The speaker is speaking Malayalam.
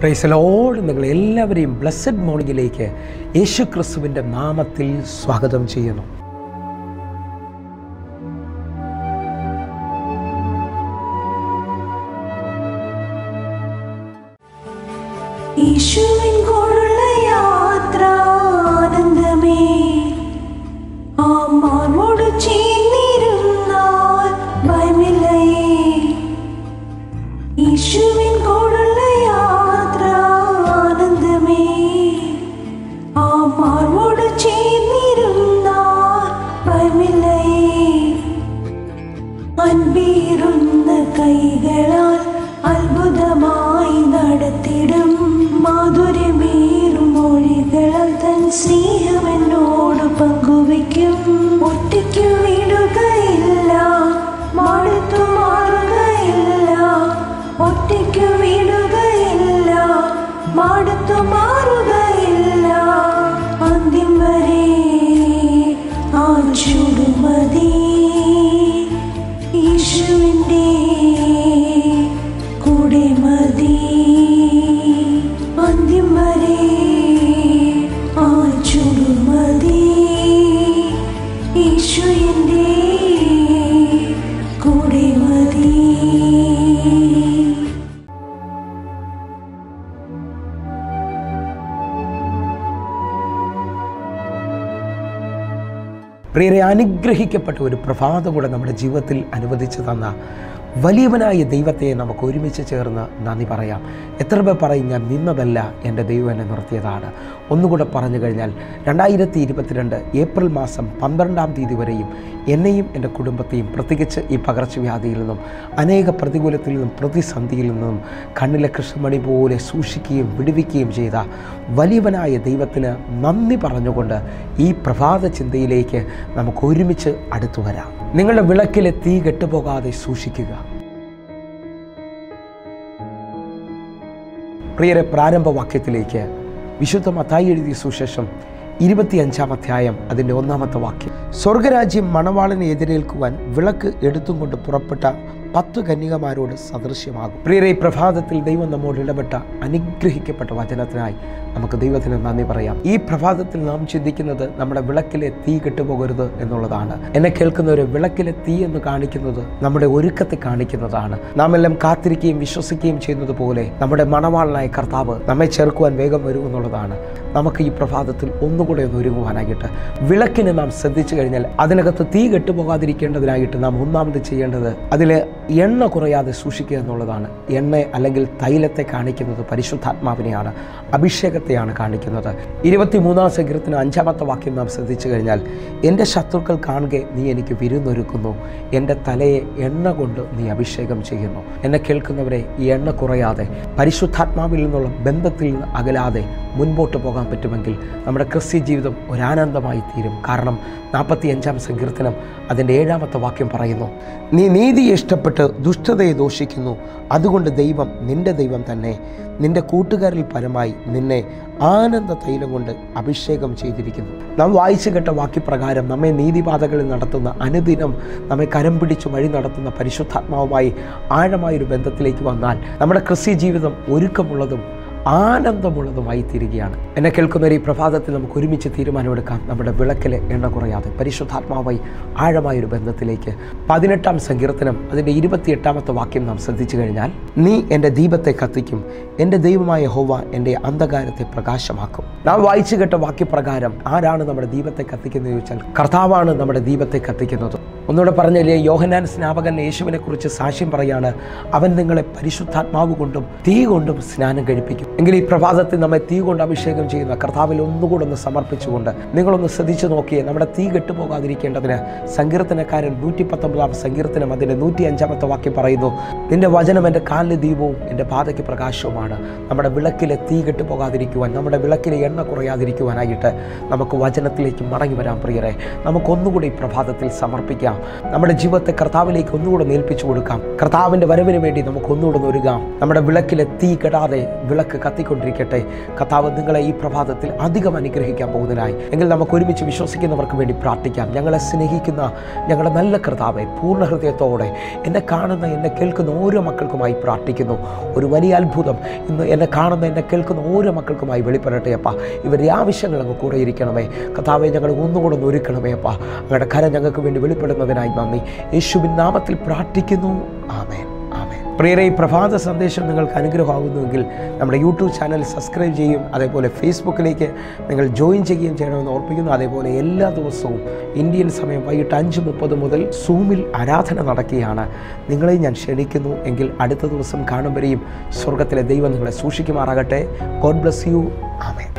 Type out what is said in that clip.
പ്രൈസലോട് നിങ്ങൾ എല്ലാവരെയും ബ്ലസ്സഡ് മോർണിംഗിലേക്ക് യേശു ക്രിസ്തുവിൻ്റെ നാമത്തിൽ സ്വാഗതം ചെയ്യുന്നു യേശുവിൻ കൂടെയുള്ള യാത്ര ആനന്ദമേ ആ മാർവോട് ചേർന്നിരുന്നാൽ ഭയമില്ലയേ യേശുവിൻ കൂടെയുള്ള യാത്ര ആനന്ദമേ ആ മാർവോട് ചേർന്നിരുന്നാൽ ഭയമില്ലയേ അൻപീറുന്ന കൈകളാൽ അത്ഭുതമായി നടത്തിടും മാധുര്യമേറും മൊഴികളാൽ തൻ സ്നേഹം എന്നോട് പങ്കുവയ്ക്കും ഒറ്റയ്ക്ക് വിടുകയില്ല മടുത്തു മാറുകയില്ല ഒറ്റയ്ക്ക് വിടുകയില്ല മടുത്തു മാറുകയില്ല അന്ത്യം വരെ ആ ചുടുമതി യേശുവിൻ്റെ കൂടെ മതി അന്ത്യം വരെ ആ ചുടുമതി യേശുവിൻ്റെ കൂടെ മതി പ്രിയരെ അനുഗ്രഹിക്കപ്പെട്ട ഒരു പ്രഭാതം കൂടെ നമ്മുടെ ജീവിതത്തിൽ അനുവദിച്ചു തന്ന വലിയവനായ ദൈവത്തെ നമുക്ക് ഒരുമിച്ച് ചേർന്ന് നന്ദി പറയാം എത്ര പേർ പറയും ഞാൻ നിന്നതല്ല എൻ്റെ ദൈവം എന്നെ നിർത്തിയതാണ് ഒന്നുകൂടെ പറഞ്ഞു കഴിഞ്ഞാൽ രണ്ടായിരത്തി ഇരുപത്തിരണ്ട് ഏപ്രിൽ മാസം പന്ത്രണ്ടാം തീയതി വരെയും എന്നെയും എൻ്റെ കുടുംബത്തെയും പ്രത്യേകിച്ച് ഈ പകർച്ചവ്യാധിയിൽ നിന്നും അനേക പ്രതികൂലത്തിൽ നിന്നും പ്രതിസന്ധിയിൽ നിന്നും കണ്ണിലെ കൃഷ്ണമണി പോലെ സൂക്ഷിക്കുകയും വിടുവിക്കുകയും ചെയ്ത വലിയവനായ ദൈവത്തിന് നന്ദി പറഞ്ഞുകൊണ്ട് ഈ പ്രഭാത ചിന്തയിലേക്ക് നമുക്ക് ഒരുമിച്ച് അടുത്തു വരാം നിങ്ങളുടെ വിളക്കിലെ തീ കെട്ടുപോകാതെ സൂക്ഷിക്കുക പ്രിയരെ പ്രാരംഭ വാക്യത്തിലേക്ക് വിശുദ്ധ മത്തായി എഴുതിയ സുശേഷം ഇരുപത്തിയഞ്ചാം അധ്യായം അതിൻ്റെ ഒന്നാമത്തെ വാക്യം സ്വർഗരാജ്യം മണവാളനെ എതിരേൽക്കുവാൻ വിളക്ക് എടുത്തും കൊണ്ട് പുറപ്പെട്ട പത്ത് കന്യകമാരോട് സദൃശ്യമാകും പ്രിയരെ ഈ പ്രഭാതത്തിൽ ദൈവം നമ്മോട് ഇടപെട്ട അനുഗ്രഹിക്കപ്പെട്ട വചനത്തിനായി നമുക്ക് ദൈവത്തിന് നന്ദി പറയാം ഈ പ്രഭാതത്തിൽ നാം ചിന്തിക്കുന്നത് നമ്മുടെ വിളക്കിലെ തീ കെട്ടുപോകരുത് എന്നുള്ളതാണ് എന്നെ കേൾക്കുന്ന ഒരു വിളക്കിലെ തീ എന്ന് കാണിക്കുന്നത് നമ്മുടെ ഒരുക്കത്തെ കാണിക്കുന്നതാണ് നാം എല്ലാം കാത്തിരിക്കുകയും വിശ്വസിക്കുകയും ചെയ്യുന്നത് പോലെ നമ്മുടെ മണവാളനായ കർത്താവ് നമ്മെ ചേർക്കുവാൻ വേഗം വരും എന്നുള്ളതാണ് നമുക്ക് ഈ പ്രഭാതത്തിൽ ഒന്നുകൂടെ ഒന്ന് ഒരുങ്ങുവാനായിട്ട് വിളക്കിനെ നാം ശ്രദ്ധിച്ചു കഴിഞ്ഞാൽ അതിനകത്ത് തീ കെട്ടുപോകാതിരിക്കേണ്ടതിനായിട്ട് നാം ഒന്നാമത് ചെയ്യേണ്ടത് അതിൽ എണ്ണ കുറയാതെ സൂക്ഷിക്കുക എന്നുള്ളതാണ് എണ്ണ അല്ലെങ്കിൽ തൈലത്തെ കാണിക്കുന്നത് പരിശുദ്ധാത്മാവിനെയാണ് അഭിഷേകത്തെയാണ് കാണിക്കുന്നത് ഇരുപത്തിമൂന്നാം സങ്കീർത്തിന് അഞ്ചാമത്തെ വാക്യം നാം ശ്രദ്ധിച്ചു കഴിഞ്ഞാൽ എൻ്റെ ശത്രുക്കൾ കാണുക നീ എനിക്ക് വിരുന്നൊരുക്കുന്നു എൻ്റെ തലയെ എണ്ണ കൊണ്ട് നീ അഭിഷേകം ചെയ്യുന്നു എന്നെ കേൾക്കുന്നവരെ ഈ എണ്ണ കുറയാതെ പരിശുദ്ധാത്മാവിൽ നിന്നുള്ള ബന്ധത്തിൽ നിന്ന് അകലാതെ മുൻപോട്ട് പോകാൻ പറ്റുമെങ്കിൽ നമ്മുടെ ക്രിസ്ത്യ ജീവിതം ഒരാനന്ദമായി തീരും കാരണം നാൽപ്പത്തി അഞ്ചാം സങ്കീർത്തനം അതിൻ്റെ ഏഴാമത്തെ വാക്യം പറയുന്നു നീ നീതിയെ ഇഷ്ടപ്പെട്ട് ദുഷ്ടതയെ ദോഷിക്കുന്നു അതുകൊണ്ട് ദൈവം നിന്റെ ദൈവം തന്നെ നിന്റെ കൂട്ടുകാരിൽ പരമായി നിന്നെ ആനന്ദ തൈലം കൊണ്ട് അഭിഷേകം ചെയ്തിരിക്കുന്നു നാം വായിച്ചു കേട്ട വാക്യപ്രകാരം നമ്മെ നീതിപാതകളിൽ നടത്തുന്ന അനുദിനം നമ്മെ കരം പിടിച്ച് വഴി നടത്തുന്ന പരിശുദ്ധാത്മാവുമായി ആഴമായൊരു ബന്ധത്തിലേക്ക് വന്നാൽ നമ്മുടെ ക്രിസ്ത്യ ജീവിതം ഒരുക്കമുള്ളതും ആനന്ദമുള്ളതുമായി തീരുകയാണ് എന്നെ കേൾക്കുന്ന ഈ പ്രഭാതത്തിൽ നമുക്ക് ഒരുമിച്ച് തീരുമാനമെടുക്കാം നമ്മുടെ വിളക്കിലെ എണ്ണ കുറയാതെ പരിശുദ്ധാത്മാവായി ആഴമായൊരു ബന്ധത്തിലേക്ക് പതിനെട്ടാം സങ്കീർത്തനം അതിൻ്റെ ഇരുപത്തിയെട്ടാമത്തെ വാക്യം നാം ശ്രദ്ധിച്ചു കഴിഞ്ഞാൽ നീ എൻ്റെ ദീപത്തെ കത്തിക്കും എൻ്റെ ദൈവമായ ഹോവ എൻ്റെ അന്ധകാരത്തെ പ്രകാശമാക്കും നാം വായിച്ചു കേട്ട വാക്യപ്രകാരം ആരാണ് നമ്മുടെ ദീപത്തെ കത്തിക്കുന്നത് ചോദിച്ചാൽ കർത്താവാണ് നമ്മുടെ ദീപത്തെ കത്തിക്കുന്നത് ഒന്നുകൂടെ പറഞ്ഞില്ലേ യോഹനാൻ സ്നാപകൻ യേശുവിനെ കുറിച്ച് സാക്ഷ്യം പറയാണ് അവൻ നിങ്ങളെ പരിശുദ്ധാത്മാവ് കൊണ്ടും തീ കൊണ്ടും സ്നാനം കഴിപ്പിക്കും എങ്കിൽ ഈ പ്രഭാതത്തിൽ നമ്മെ തീ കൊണ്ട് അഭിഷേകം ചെയ്യുന്ന കർത്താവിൽ ഒന്നുകൂടെ ഒന്ന് സമർപ്പിച്ചുകൊണ്ട് നിങ്ങളൊന്ന് ശ്രദ്ധിച്ചു നോക്കിയേ നമ്മുടെ തീ കെട്ടുപോകാതിരിക്കേണ്ടതിന് സങ്കീർത്തനക്കാരൻ നൂറ്റി പത്തൊമ്പതാം സങ്കീർത്തനം അതിൻ്റെ നൂറ്റി അഞ്ചാമത്തെ വാക്യം പറയുന്നു നിന്റെ വചനം എൻ്റെ കാലിന് ദീപവും എൻ്റെ പാതയ്ക്ക് പ്രകാശവുമാണ് നമ്മുടെ വിളക്കിലെ തീ കെട്ടുപോകാതിരിക്കുവാൻ നമ്മുടെ വിളക്കിലെ എണ്ണ കുറയാതിരിക്കുവാനായിട്ട് നമുക്ക് വചനത്തിലേക്ക് മടങ്ങി വരാൻ പ്രിയരെ നമുക്കൊന്നുകൂടി ഈ പ്രഭാതത്തിൽ സമർപ്പിക്കാം പ്രാർത്ഥിക്കാം നമ്മുടെ ജീവിതത്തെ കർത്താവിലേക്ക് ഒന്നുകൂടെ നേൽപ്പിച്ചു കൊടുക്കാം കർത്താവിൻ്റെ വരവിന് വേണ്ടി നമുക്ക് ഒന്നുകൂടെ ഒന്ന് ഒരുങ്ങാം നമ്മുടെ വിളക്കിലെ തീ കെടാതെ വിളക്ക് കത്തിക്കൊണ്ടിരിക്കട്ടെ കർത്താവ് നിങ്ങളെ ഈ പ്രഭാതത്തിൽ അധികം അനുഗ്രഹിക്കാൻ പോകുന്നതിനായി എങ്കിൽ നമുക്ക് ഒരുമിച്ച് വിശ്വസിക്കുന്നവർക്ക് വേണ്ടി പ്രാർത്ഥിക്കാം ഞങ്ങളെ സ്നേഹിക്കുന്ന ഞങ്ങളുടെ നല്ല കർത്താവെ പൂർണ്ണ ഹൃദയത്തോടെ എന്നെ കാണുന്ന എന്നെ കേൾക്കുന്ന ഓരോ മക്കൾക്കുമായി പ്രാർത്ഥിക്കുന്നു ഒരു വലിയ അത്ഭുതം ഇന്ന് എന്നെ കാണുന്ന എന്നെ കേൾക്കുന്ന ഓരോ മക്കൾക്കുമായി വെളിപ്പെടട്ടെ അപ്പ ഇവരുടെ ആവശ്യങ്ങൾ അങ്ങ് കൂടെ ഇരിക്കണമേ കർത്താവെ ഞങ്ങൾ ഒന്നുകൂടെ ഒന്ന് ഒരുക്കണമേ അപ്പ അങ്ങയുടെ കരം ഞങ്ങൾക്ക് വേണ്ടി വെളിപ്പെടുന്നതിനായി നന്ദി യേശുവിൻ നാമത്തിൽ പ്രാർത്ഥിക്കുന്നു ആമേൻ ആമേൻ പ്രിയരെ ഈ പ്രഭാത സന്ദേശം നിങ്ങൾക്ക് അനുഗ്രഹമാകുന്നുവെങ്കിൽ നമ്മുടെ യൂട്യൂബ് ചാനൽ സബ്സ്ക്രൈബ് ചെയ്യും അതേപോലെ ഫേസ്ബുക്കിലേക്ക് നിങ്ങൾ ജോയിൻ ചെയ്യുകയും ചെയ്യണമെന്ന് ഓർപ്പിക്കുന്നു അതേപോലെ എല്ലാ ദിവസവും ഇന്ത്യൻ സമയം വൈകിട്ട് അഞ്ച് മുപ്പത് മുതൽ സൂമിൽ ആരാധന നടക്കുകയാണ് നിങ്ങളെ ഞാൻ ക്ഷണിക്കുന്നു എങ്കിൽ അടുത്ത ദിവസം കാണും വരെയും സ്വർഗത്തിലെ ദൈവം നിങ്ങളെ സൂക്ഷിക്കുമാറാകട്ടെ ഗോഡ് ബ്ലസ് യു ആമേൻ